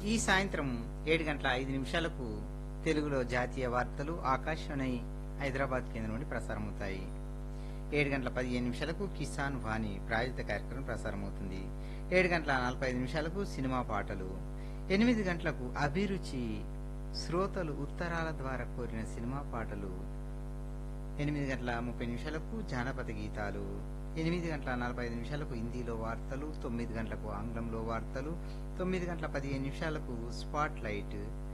ఈ సాయంత్రం ఏడు గంటల ఐదు నిమిషాలకు తెలుగులో జాతీయ వార్తలు ఆకాశవాణి హైదరాబాద్ కేంద్రం నుండి ప్రసారమవుతాయి ఏడు గంటల పదిహేను నిమిషాలకు కిసాన్ వాణి ప్రాయోజిత కార్యక్రమం ప్రసారమవుతుంది ఏడు గంటల నలభై ఐదు నిమిషాలకు సినిమా పాటలు ఎనిమిది గంటలకు అభిరుచి శ్రోతలు ఉత్తరాల ద్వారా కోరిన సినిమా పాటలు ఎనిమిది గంటల ముప్పై నిమిషాలకు జానపద గీతాలు ఎనిమిది గంటల నలభై ఐదు నిమిషాలకు హిందీలో వార్తలు తొమ్మిది గంటలకు ఆంగ్లంలో వార్తలు తొమ్మిది గంటల పదిహేను నిమిషాలకు స్పాట్ లైట్